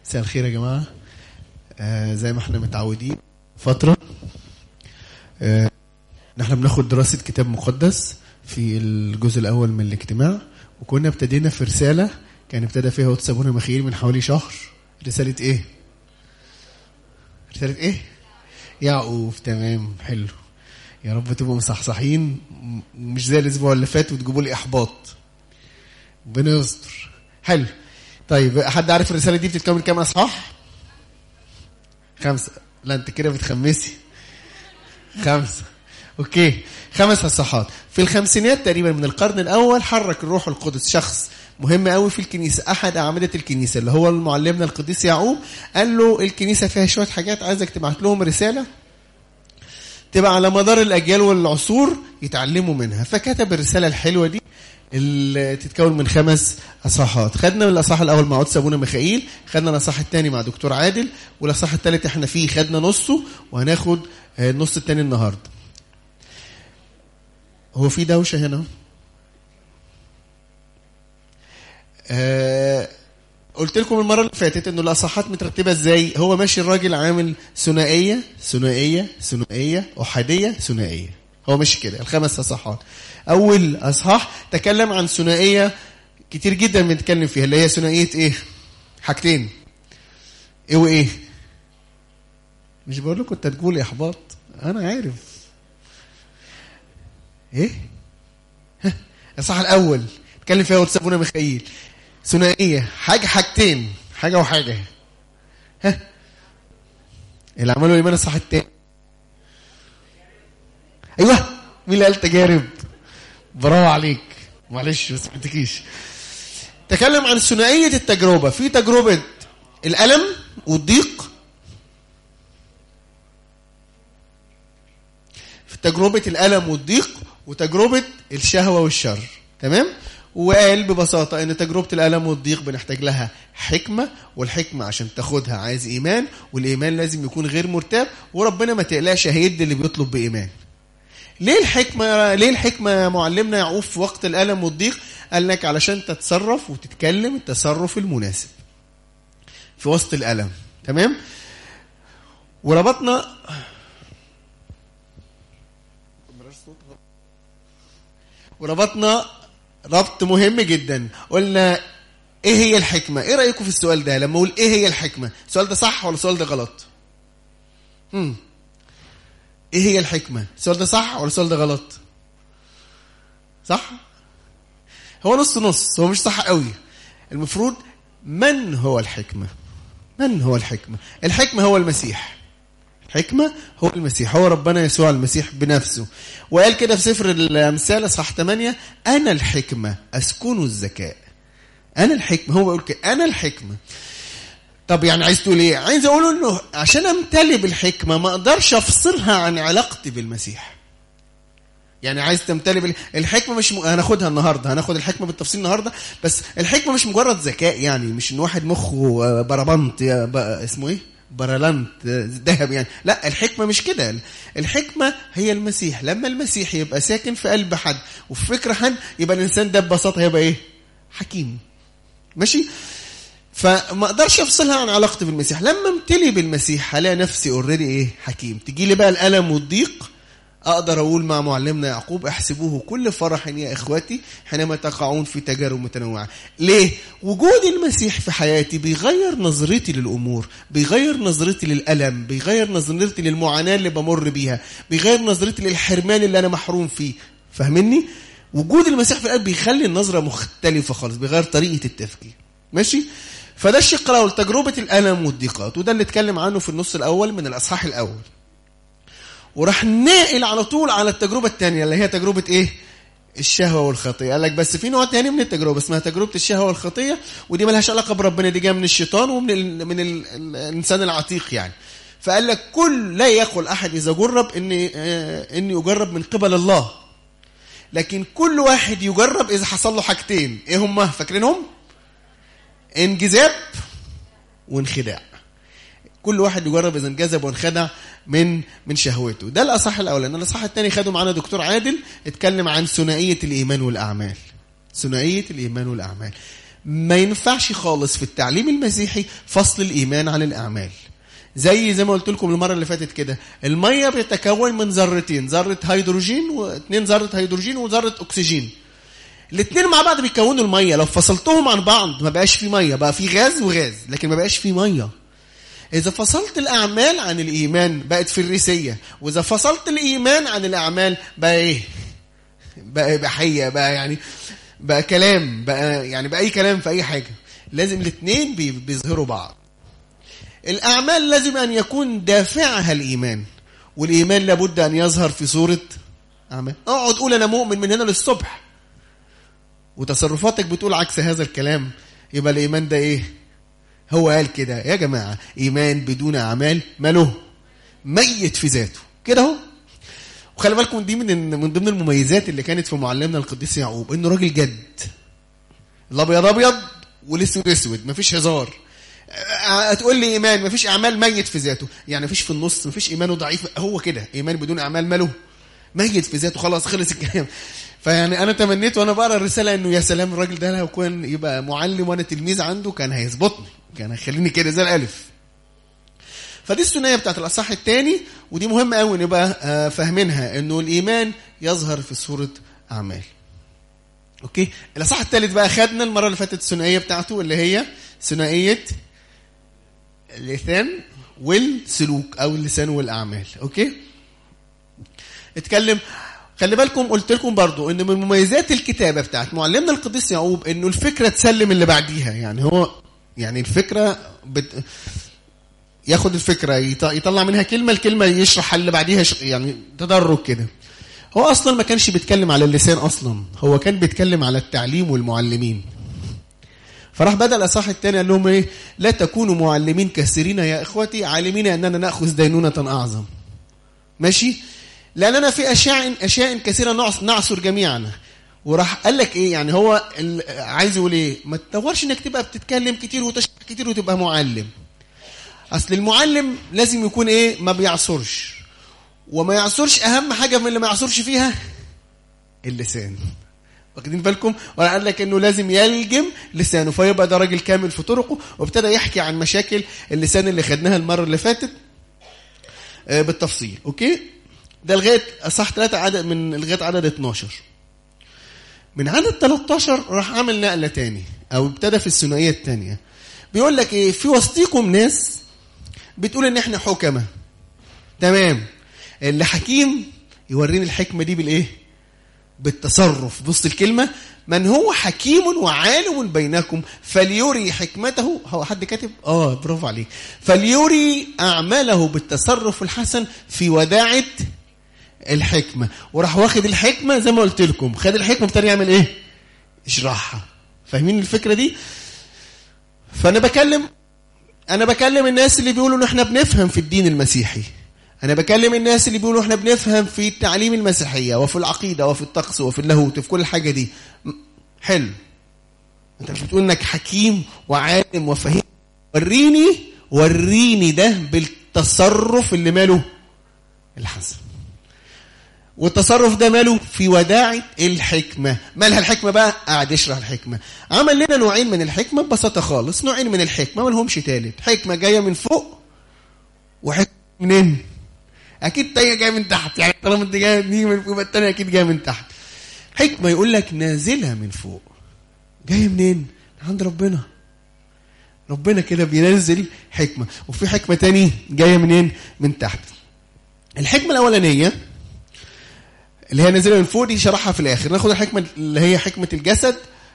مساء الخير يا جماعة آه زي ما احنا متعودين فترة آه احنا بناخد دراسة كتاب مقدس في الجزء الأول من الاجتماع وكنا ابتدينا في رسالة كان ابتدى فيها قدس أبونا مخيل من حوالي شهر رسالة ايه؟ رسالة ايه؟ يعقوب تمام حلو يا رب تبقوا مصحصحين مش زي الاسبوع اللي فات وتجيبوا لي احباط ربنا يستر حلو طيب حد عارف الرساله دي بتتكون من كام اصحاح خمسه لا انت كده بتخمسي خمسه اوكي خمس اصحاحات في الخمسينات تقريبا من القرن الاول حرك الروح القدس شخص مهم قوي في الكنيسه احد اعمده الكنيسه اللي هو معلمنا القديس يعقوب قال له الكنيسه فيها شويه حاجات عايزك تبعت لهم رساله تبقى على مدار الاجيال والعصور يتعلموا منها فكتب الرساله الحلوه دي اللي تتكون من خمس اصحاحات خدنا من الاصحاح الاول مع قدس ابونا ميخائيل خدنا الاصحاح الثاني مع دكتور عادل والاصحاح الثالث احنا فيه خدنا نصه وهناخد النص الثاني النهارده هو في دوشه هنا آه قلت لكم المره اللي فاتت انه الاصحاحات مترتبه ازاي هو ماشي الراجل عامل ثنائيه ثنائيه ثنائيه احاديه ثنائيه هو ماشي كده الخمس اصحاحات اول اصحاح تكلم عن ثنائيه كتير جدا بنتكلم فيها اللي هي ثنائيه ايه حاجتين ايه وايه مش بقول لكم انت تقول احباط انا عارف ايه الاصحاح الاول اتكلم فيها قدس ابونا ميخائيل ثنائيه حاجه حاجتين حاجه وحاجه ها اللي عملوا ايمان الصح التاني ايوه مين اللي قال تجارب برافو عليك معلش بس ما تكيش تكلم عن ثنائيه التجربه في تجربه الالم والضيق في تجربه الالم والضيق وتجربه الشهوه والشر تمام وقال ببساطة أن تجربة الألم والضيق بنحتاج لها حكمة والحكمة عشان تاخدها عايز إيمان والإيمان لازم يكون غير مرتاب وربنا ما تقلقش هيدي اللي بيطلب بإيمان ليه الحكمة ليه الحكمة يا معلمنا يعقوب في وقت الألم والضيق قال لك علشان تتصرف وتتكلم التصرف المناسب في وسط الألم تمام وربطنا وربطنا ربط مهم جدا قلنا ايه هي الحكمة ايه رأيكم في السؤال ده لما اقول ايه هي الحكمة السؤال ده صح ولا السؤال ده غلط هم. ايه هي الحكمة السؤال ده صح ولا السؤال ده غلط صح هو نص نص هو مش صح قوي المفروض من هو الحكمة من هو الحكمة الحكمة هو المسيح الحكمة هو المسيح هو ربنا يسوع المسيح بنفسه وقال كده في سفر الأمثال اصحاح 8 أنا الحكمة أسكن الذكاء أنا الحكمة هو بيقول كده أنا الحكمة طب يعني عايز تقول ايه عايز اقول انه عشان امتلي بالحكمه ما اقدرش افصلها عن علاقتي بالمسيح يعني عايز تمتلي بال... الحكمه مش م... هناخدها النهارده هناخد الحكمه بالتفصيل النهارده بس الحكمه مش مجرد ذكاء يعني مش ان واحد مخه بربنت ب... اسمه ايه برلنت ذهب يعني لا الحكمة مش كده الحكمة هي المسيح لما المسيح يبقى ساكن في قلب حد وفي فكر حد يبقى الإنسان ده ببساطة هيبقى إيه حكيم ماشي فما اقدرش افصلها عن علاقتي بالمسيح لما امتلي بالمسيح هلاقي نفسي اوريدي ايه حكيم تجي لي بقى الالم والضيق اقدر اقول مع معلمنا يعقوب احسبوه كل فرح يا اخواتي حينما تقعون في تجارب متنوعه ليه وجود المسيح في حياتي بيغير نظرتي للامور بيغير نظرتي للالم بيغير نظرتي للمعاناه اللي بمر بيها بيغير نظرتي للحرمان اللي انا محروم فيه فاهمني وجود المسيح في القلب بيخلي النظره مختلفه خالص بيغير طريقه التفكير ماشي فده الشق الاول تجربه الالم والضيقات وده اللي اتكلم عنه في النص الاول من الاصحاح الاول وراح ناقل على طول على التجربة الثانية اللي هي تجربة ايه الشهوة والخطية قال لك بس في نوع تاني من التجربة اسمها تجربة الشهوة والخطية ودي ملهاش علاقة بربنا دي جاية من الشيطان ومن ال من ال الإنسان العتيق يعني فقال لك كل لا يقل أحد إذا جرب إني آه إني أجرب من قبل الله لكن كل واحد يجرب إذا حصل له حاجتين إيه هما فاكرينهم انجذاب وانخداع كل واحد يجرب اذا انجذب وانخدع من من شهوته ده الاصح الاولاني الاصح الثاني خده معانا دكتور عادل اتكلم عن ثنائيه الايمان والاعمال ثنائيه الايمان والاعمال ما ينفعش خالص في التعليم المسيحي فصل الايمان عن الاعمال زي زي ما قلت لكم المره اللي فاتت كده الميه بتتكون من ذرتين ذره هيدروجين واثنين ذره هيدروجين وذره اكسجين الاثنين مع بعض بيكونوا الميه لو فصلتهم عن بعض ما بقاش في ميه بقى في غاز وغاز لكن ما بقاش في ميه إذا فصلت الأعمال عن الإيمان بقت فريسية وإذا فصلت الإيمان عن الأعمال بقى إيه بقى بحية بقى يعني بقى كلام بقى يعني بقى أي كلام في أي حاجة لازم الاثنين بيظهروا بعض الأعمال لازم أن يكون دافعها الإيمان والإيمان لابد أن يظهر في صورة أعمال اقعد قول أنا مؤمن من هنا للصبح وتصرفاتك بتقول عكس هذا الكلام يبقى الإيمان ده إيه هو قال كده يا جماعة إيمان بدون أعمال ماله ميت في ذاته كده اهو وخلي بالكم دي من من ضمن المميزات اللي كانت في معلمنا القديس يعقوب انه راجل جد الابيض ابيض والاسود اسود مفيش هزار هتقول لي ايمان مفيش اعمال ميت في ذاته يعني مفيش في النص مفيش ايمانه ضعيف هو كده ايمان بدون اعمال ماله ميت في ذاته خلاص خلص الكلام فيعني انا تمنيت وانا بقرا الرساله انه يا سلام الراجل ده لو كان يبقى معلم وانا تلميذ عنده كان هيظبطني كان هيخليني كده زي الالف فدي الثنائيه بتاعت الاصح الثاني ودي مهمه قوي نبقى فاهمينها انه الايمان يظهر في صوره اعمال اوكي الاصح الثالث بقى خدنا المره اللي فاتت الثنائيه بتاعته اللي هي ثنائيه اللسان والسلوك او اللسان والاعمال اوكي اتكلم خلي بالكم قلت لكم برضو ان من مميزات الكتابه بتاعت معلمنا القديس يعقوب انه الفكره تسلم اللي بعديها يعني هو يعني الفكره بت ياخد الفكره يطلع منها كلمه الكلمه يشرح اللي بعديها يعني تدرج كده هو اصلا ما كانش بيتكلم على اللسان اصلا هو كان بيتكلم على التعليم والمعلمين فراح بدا الاصح الثاني قال لهم ايه لا تكونوا معلمين كثيرين يا اخوتي عالمين اننا ناخذ دينونه اعظم ماشي لاننا في اشياء اشياء كثيره نعصر جميعنا وراح قال لك ايه يعني هو عايز يقول ايه ما تدورش انك تبقى بتتكلم كتير وتشرح كتير وتبقى معلم اصل المعلم لازم يكون ايه ما بيعصرش وما يعصرش اهم حاجه من اللي ما يعصرش فيها اللسان واخدين بالكم ولا قال لك انه لازم يلجم لسانه فيبقى ده راجل كامل في طرقه وابتدى يحكي عن مشاكل اللسان اللي خدناها المره اللي فاتت بالتفصيل اوكي ده لغايه اصح ثلاثة عدد من لغايه عدد 12 من عدد 13 راح عامل نقله تاني او ابتدى في الثنائيه الثانيه بيقول لك ايه في وسطيكم ناس بتقول ان احنا حكمه تمام اللي حكيم يوريني الحكمه دي بالايه بالتصرف بص الكلمه من هو حكيم وعالم بينكم فليري حكمته هو حد كاتب اه برافو عليك فليري اعماله بالتصرف الحسن في وداعه الحكمه وراح واخد الحكمه زي ما قلت لكم خد الحكمه ابتدى يعمل ايه اشرحها فاهمين الفكره دي فانا بكلم انا بكلم الناس اللي بيقولوا ان احنا بنفهم في الدين المسيحي انا بكلم الناس اللي بيقولوا احنا بنفهم في التعليم المسيحيه وفي العقيده وفي الطقس وفي اللاهوت وفي كل حاجه دي حلو انت مش بتقول انك حكيم وعالم وفهيم وريني وريني ده بالتصرف اللي ماله الحسن والتصرف ده ماله في وداعة الحكمة مالها الحكمة بقى قاعد يشرح الحكمة عمل لنا نوعين من الحكمة ببساطة خالص نوعين من الحكمة ما لهمش تالت حكمة جاية من فوق وحكمة منين اكيد تانية جاية من تحت يعني طالما انت جاية من فوق يبقى التانية اكيد جاية من تحت حكمة يقول لك نازلة من فوق جاية منين من عند ربنا ربنا كده بينزل حكمة وفي حكمة تاني جاية منين من تحت الحكمة الأولانية اللي هي نازله من فوق دي شرحها في الاخر ناخد الحكمه اللي هي حكمه الجسد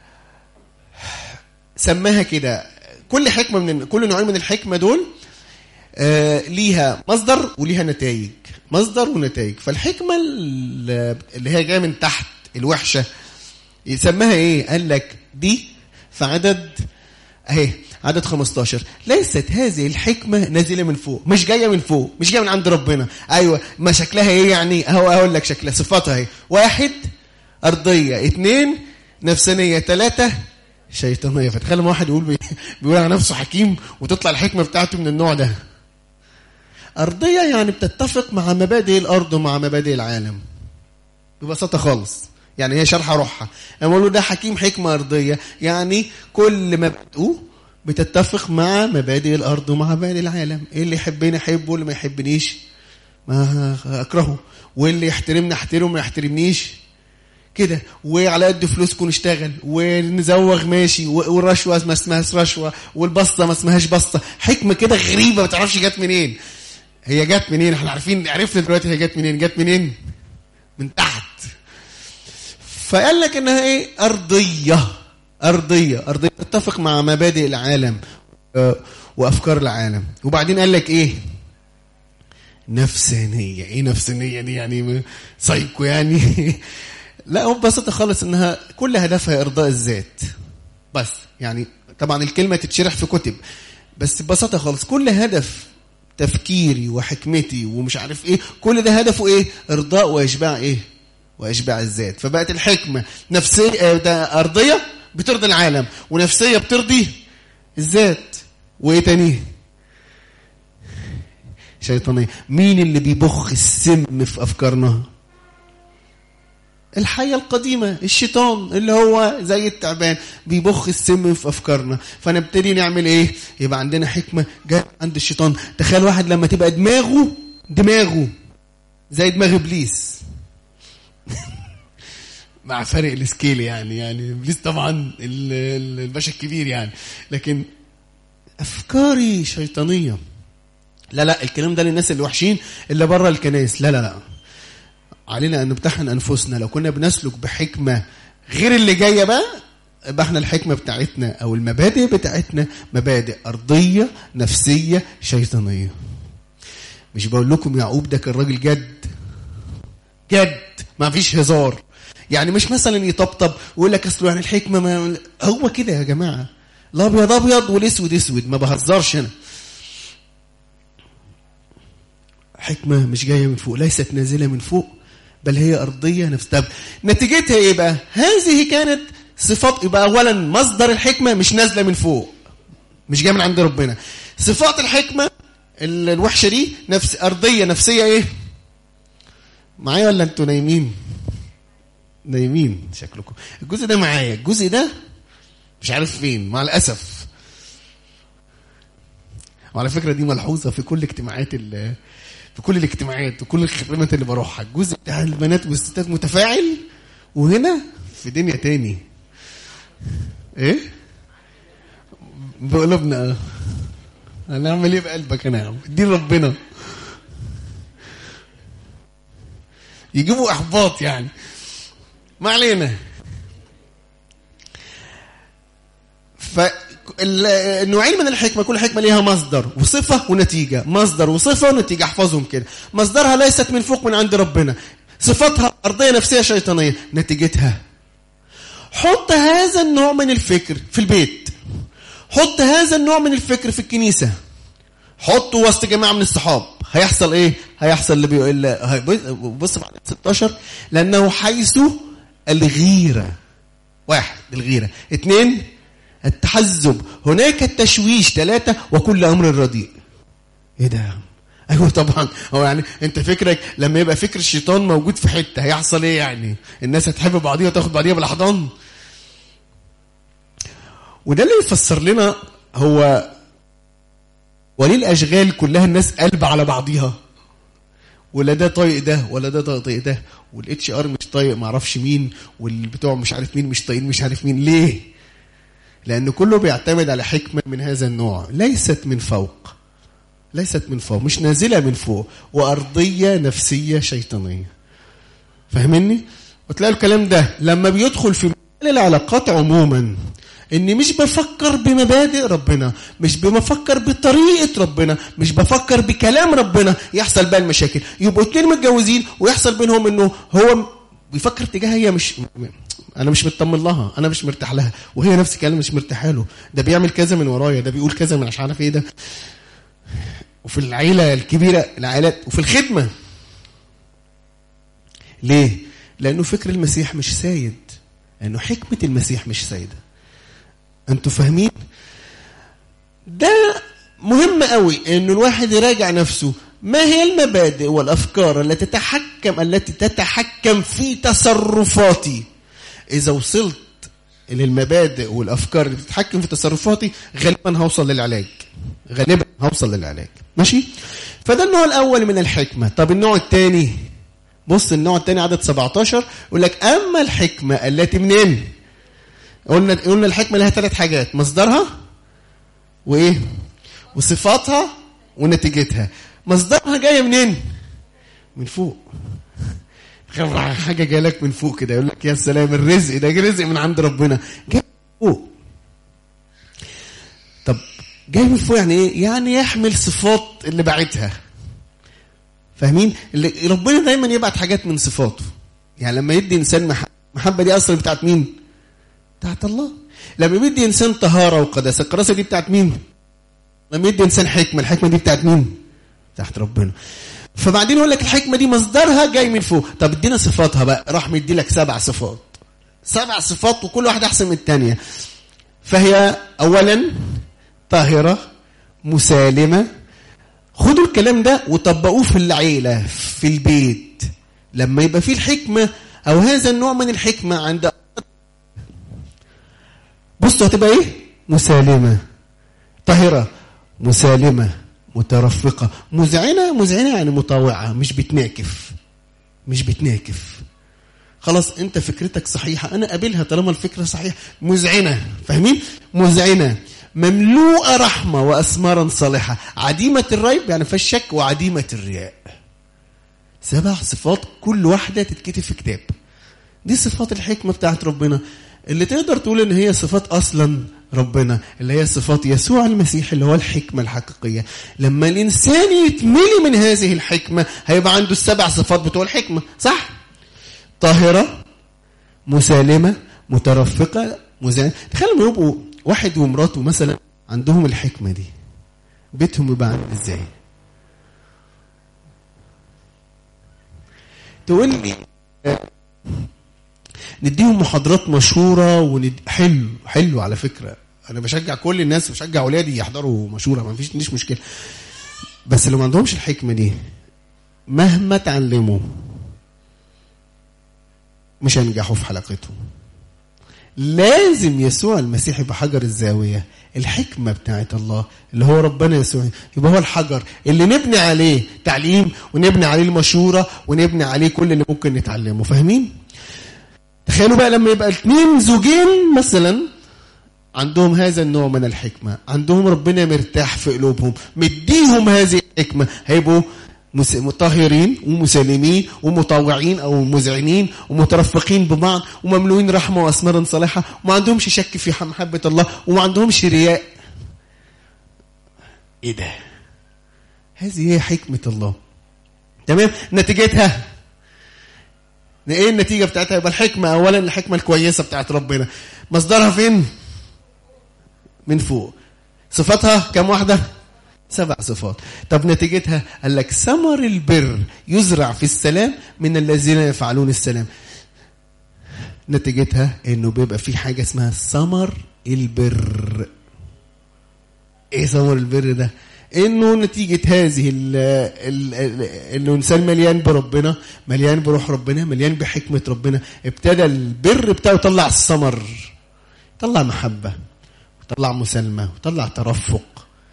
سماها كده كل حكمه من كل نوعين من الحكمه دول آه ليها مصدر وليها نتائج مصدر ونتائج فالحكمه اللي هي جايه من تحت الوحشه يسماها ايه قال لك دي في عدد اهي عدد 15 ليست هذه الحكمة نازلة من فوق مش جاية من فوق مش جاية من عند ربنا أيوة ما شكلها إيه يعني أهو أقول لك شكلها صفاتها إيه واحد أرضية اثنين نفسانية ثلاثة شيطانية فتخيل ما واحد يقول بيقول على نفسه حكيم وتطلع الحكمة بتاعته من النوع ده أرضية يعني بتتفق مع مبادئ الأرض ومع مبادئ العالم ببساطة خالص يعني هي شرح روحها لما له ده حكيم حكمة أرضية يعني كل مبادئه بتتفق مع مبادئ الأرض ومع مبادئ العالم إيه اللي يحبني أحبه واللي ما يحبنيش ما أكرهه واللي يحترمني أحترمه ما يحترمنيش كده وعلى قد فلوسكم نشتغل ونزوغ ماشي والرشوه ما اسمهاش رشوه والبسطه ما اسمهاش بسطه حكمه كده غريبه ما تعرفش جت منين هي جت منين احنا عارفين عرفنا دلوقتي هي جت منين جت منين من تحت فقال لك انها ايه ارضيه ارضيه ارضيه تتفق مع مبادئ العالم وافكار العالم وبعدين قال لك ايه نفسانيه ايه نفسانيه دي يعني سايكو يعني لا هو ببساطه خالص انها كل هدفها ارضاء الذات بس يعني طبعا الكلمه تتشرح في كتب بس ببساطه خالص كل هدف تفكيري وحكمتي ومش عارف ايه كل ده هدفه ايه ارضاء واشباع ايه واشباع الذات فبقت الحكمه نفسيه ده ارضيه بترضي العالم ونفسيه بترضي الذات وايه تاني شيطانيه مين اللي بيبخ السم في افكارنا الحية القديمة الشيطان اللي هو زي التعبان بيبخ السم في أفكارنا فنبتدي نعمل إيه يبقى عندنا حكمة جاء عند الشيطان تخيل واحد لما تبقى دماغه دماغه زي دماغ إبليس مع فرق السكيل يعني يعني إبليس طبعا الباشا الكبير يعني لكن أفكاري شيطانية لا لا الكلام ده للناس اللي وحشين اللي بره الكنائس لا لا لا علينا ان نمتحن انفسنا لو كنا بنسلك بحكمه غير اللي جايه بقى يبقى احنا الحكمه بتاعتنا او المبادئ بتاعتنا مبادئ ارضيه نفسيه شيطانيه مش بقول لكم يعقوب ده كان راجل جد جد ما فيش هزار يعني مش مثلا يطبطب ويقول لك اصل يعني الحكمه ما هو كده يا جماعه الابيض ابيض والاسود اسود ما بهزرش انا حكمه مش جايه من فوق ليست نازله من فوق بل هي أرضية نفس طب نتيجتها إيه بقى هذه كانت صفات يبقى أولا مصدر الحكمة مش نازلة من فوق مش جاية من عند ربنا صفات الحكمة الوحشة دي نفس أرضية نفسية إيه معايا ولا أنتوا نايمين نايمين شكلكم الجزء ده معايا الجزء ده مش عارف فين مع الأسف وعلى فكرة دي ملحوظة في كل اجتماعات في كل الاجتماعات وكل الخدمات اللي بروحها الجزء بتاع البنات والستات متفاعل وهنا في دنيا تاني ايه بقلوبنا هنعمل ايه بقلبك انا يا عم دين ربنا يجيبوا احباط يعني ما علينا ف النوعين من الحكمة كل حكمة ليها مصدر وصفة ونتيجة مصدر وصفة ونتيجة احفظهم كده مصدرها ليست من فوق من عند ربنا صفتها أرضية نفسية شيطانية نتيجتها حط هذا النوع من الفكر في البيت حط هذا النوع من الفكر في الكنيسة حطه وسط جماعة من الصحاب هيحصل ايه هيحصل اللي بيقول بص بعد 16 لأنه حيث الغيرة واحد الغيرة اثنين التحزب هناك التشويش ثلاثة وكل أمر رديء إيه ده أيوة طبعا هو يعني أنت فكرك لما يبقى فكر الشيطان موجود في حتة هيحصل إيه يعني الناس هتحب بعضيها وتاخد بعضيها بالأحضان وده اللي يفسر لنا هو وليه الأشغال كلها الناس قلب على بعضيها ولا ده طايق ده ولا ده طايق ده والاتش ار مش طايق معرفش مين والبتوع مش عارف مين مش طايقين مش عارف مين ليه لأن كله بيعتمد على حكمة من هذا النوع ليست من فوق ليست من فوق مش نازلة من فوق وأرضية نفسية شيطانية فاهمني؟ وتلاقي الكلام ده لما بيدخل في العلاقات عموما اني مش بفكر بمبادئ ربنا مش بفكر بطريقه ربنا مش بفكر بكلام ربنا يحصل بقى المشاكل يبقوا اتنين متجوزين ويحصل بينهم انه هو بيفكر تجاهها هي مش انا مش مطمن لها انا مش مرتاح لها وهي نفس الكلام مش مرتاحه له ده بيعمل كذا من ورايا ده بيقول كذا من مش عارف ايه ده وفي العيله الكبيره العائلات وفي الخدمه ليه لانه فكر المسيح مش سايد لانه حكمه المسيح مش سايده انتوا فاهمين ده مهم قوي انه الواحد يراجع نفسه ما هي المبادئ والافكار التي تتحكم التي تتحكم في تصرفاتي اذا وصلت للمبادئ والافكار اللي بتتحكم في تصرفاتي غالبا هوصل للعلاج غالبا هوصل للعلاج ماشي فده النوع الاول من الحكمه طب النوع الثاني بص النوع الثاني عدد 17 يقول لك اما الحكمه التي منين قلنا قلنا الحكمه لها ثلاث حاجات مصدرها وايه وصفاتها ونتيجتها مصدرها جايه منين من فوق حاجه جايه لك من فوق كده يقول لك يا سلام الرزق ده رزق من عند ربنا جاي من فوق طب جاي من فوق يعني ايه يعني يحمل صفات اللي بعتها فاهمين اللي ربنا دايما يبعت حاجات من صفاته يعني لما يدي انسان محبه المحبه دي اصلا بتاعت مين بتاعت الله لما يدي انسان طهاره وقداسه القداسه دي بتاعت مين لما يدي انسان حكمه الحكمه دي بتاعت مين تحت ربنا فبعدين يقول لك الحكمه دي مصدرها جاي من فوق طب ادينا صفاتها بقى راح مدي لك سبع صفات سبع صفات وكل واحده احسن من الثانيه فهي اولا طاهره مسالمه خدوا الكلام ده وطبقوه في العيله في البيت لما يبقى فيه الحكمه او هذا النوع من الحكمه عند بصوا هتبقى ايه مسالمه طاهره مسالمه مترفقة مذعنة مذعنة يعني مطاوعة مش بتناكف مش بتناكف خلاص انت فكرتك صحيحة انا قابلها طالما الفكرة صحيحة مذعنة فاهمين مذعنة مملوءة رحمة وأسمارا صالحة عديمة الريب يعني فالشك وعديمة الرياء سبع صفات كل واحدة تتكتب في كتاب دي صفات الحكمة بتاعت ربنا اللي تقدر تقول ان هي صفات اصلا ربنا اللي هي صفات يسوع المسيح اللي هو الحكمة الحقيقية لما الإنسان يتملي من هذه الحكمة هيبقى عنده السبع صفات بتوع الحكمة صح؟ طاهرة مسالمة مترفقة مزعنة تخيل لما يبقوا واحد ومراته مثلا عندهم الحكمة دي بيتهم يبقى عامل ازاي؟ تقول لي نديهم محاضرات مشهورة وند... حلو حلو على فكرة أنا بشجع كل الناس بشجع أولادي يحضروا مشهورة ما فيش عنديش مشكلة بس لو ما عندهمش الحكمة دي مهما تعلموا مش هينجحوا في حلقتهم لازم يسوع المسيح يبقى حجر الزاوية الحكمة بتاعت الله اللي هو ربنا يسوع يبقى هو الحجر اللي نبني عليه تعليم ونبني عليه المشورة ونبني عليه كل اللي ممكن نتعلمه فاهمين؟ تخيلوا بقى لما يبقى اثنين زوجين مثلا عندهم هذا النوع من الحكمة عندهم ربنا مرتاح في قلوبهم مديهم هذه الحكمة هيبقوا مطهرين ومسالمين ومطوعين او مذعنين ومترفقين ببعض ومملوئين رحمه واسمار صالحه وما عندهمش شك في محبه الله وما عندهمش رياء ايه ده هذه هي حكمه الله تمام نتيجتها ايه النتيجه بتاعتها يبقى الحكمه اولا الحكمه الكويسه بتاعت ربنا مصدرها فين من فوق صفاتها كم واحده سبع صفات طب نتيجتها قال لك ثمر البر يزرع في السلام من الذين يفعلون السلام نتيجتها انه بيبقى في حاجه اسمها ثمر البر ايه ثمر البر ده انه نتيجه هذه ال ال ال انه انسان مليان بربنا مليان بروح ربنا مليان بحكمه ربنا ابتدى البر بتاعه يطلع الثمر طلع محبه وطلع مسالمه وطلع ترفق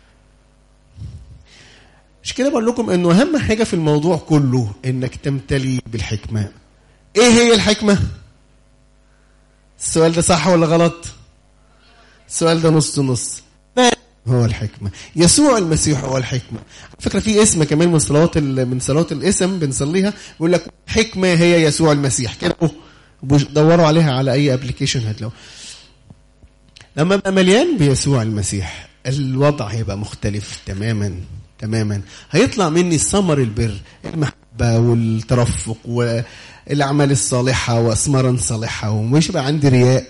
مش كده بقول لكم انه اهم حاجه في الموضوع كله انك تمتلي بالحكمه ايه هي الحكمه السؤال ده صح ولا غلط السؤال ده نص نص هو الحكمة يسوع المسيح هو الحكمة على فكرة في اسم كمان من صلوات من صلوات الاسم بنصليها بيقول لك حكمة هي يسوع المسيح كده دوروا عليها على أي ابلكيشن هتلاقوا لما ابقى مليان بيسوع المسيح الوضع هيبقى مختلف تماما تماما هيطلع مني ثمر البر المحبة والترفق والأعمال الصالحة وأثمارا صالحة ومش بقى عندي رياء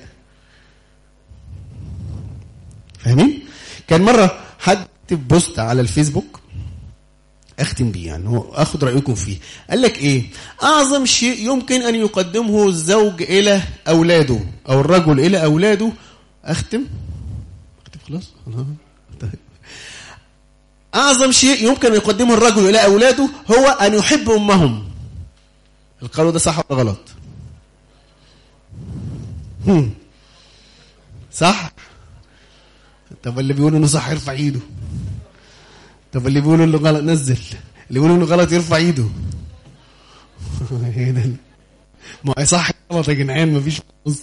فاهمين؟ كان مرة حد كتب بوست على الفيسبوك اختم بيه يعني هو اخد رايكم فيه قال لك ايه اعظم شيء يمكن ان يقدمه الزوج الى اولاده او الرجل الى اولاده اختم اختم خلاص طيب أعظم شيء يمكن أن يقدمه الرجل إلى أولاده هو أن يحب أمهم القول ده صح ولا غلط هم. صح طب اللي بيقول انه صح يرفع ايده طب اللي بيقول انه غلط نزل اللي بيقول انه غلط يرفع ايده ما هي صح غلط يا جدعان مفيش نص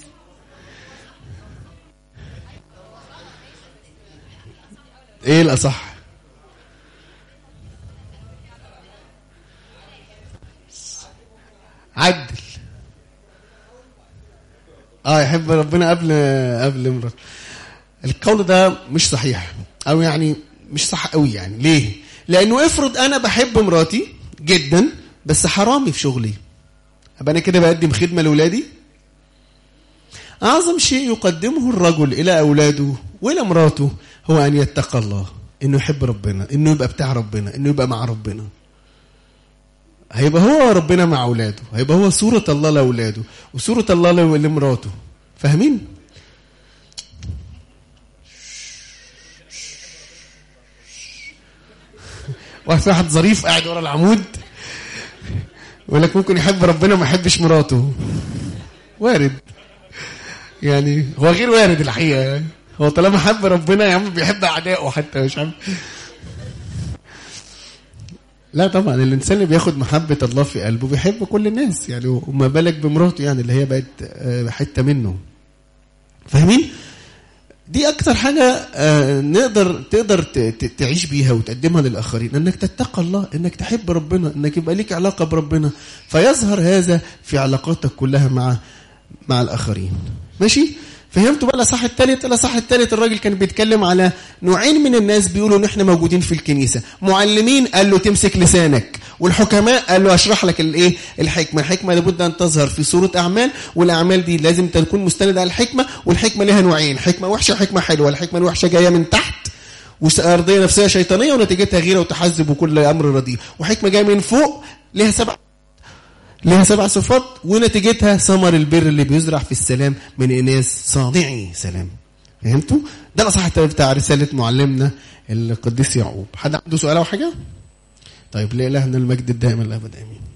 ايه الاصح عدل اه يحب ربنا قبل قبل مراته القول ده مش صحيح او يعني مش صح قوي يعني ليه لانه افرض انا بحب مراتي جدا بس حرامي في شغلي ابقى انا كده بقدم خدمه لاولادي اعظم شيء يقدمه الرجل الى اولاده والى مراته هو ان يتقى الله انه يحب ربنا انه يبقى بتاع ربنا انه يبقى مع ربنا هيبقى هو ربنا مع اولاده هيبقى هو صوره الله لاولاده وصوره الله لمراته فاهمين واحد واحد ظريف قاعد ورا العمود يقول لك ممكن يحب ربنا وما يحبش مراته وارد يعني هو غير وارد الحقيقه يعني هو طالما حب ربنا يا عم بيحب اعدائه حتى مش عارف لا طبعا الانسان اللي بياخد محبه الله في قلبه بيحب كل الناس يعني وما بالك بمراته يعني اللي هي بقت حته منه فاهمين دي اكتر حاجه نقدر تقدر تعيش بيها وتقدمها للاخرين انك تتقى الله انك تحب ربنا انك يبقى ليك علاقه بربنا فيظهر هذا في علاقاتك كلها مع مع الاخرين ماشي فهمتوا بقى الاصح الثالث الاصح الثالث الراجل كان بيتكلم على نوعين من الناس بيقولوا ان احنا موجودين في الكنيسه معلمين قال له تمسك لسانك والحكماء قال له اشرح لك الايه الحكمه الحكمه لابد ان تظهر في صوره اعمال والاعمال دي لازم تكون مستنده على الحكمه والحكمه لها نوعين حكمه وحشه وحكمه حلوه الحكمه الوحشه جايه من تحت وارضيه نفسيه شيطانيه ونتيجتها غيره وتحزب وكل امر رديء وحكمه جايه من فوق لها سبع لها سبع صفات ونتيجتها ثمر البر اللي بيزرع في السلام من اناس صانعي سلام فهمتوا؟ ده الاصح بتاع رساله معلمنا القديس يعقوب حد عنده سؤال او حاجه؟ طيب لإلهنا المجد الدائم الابد امين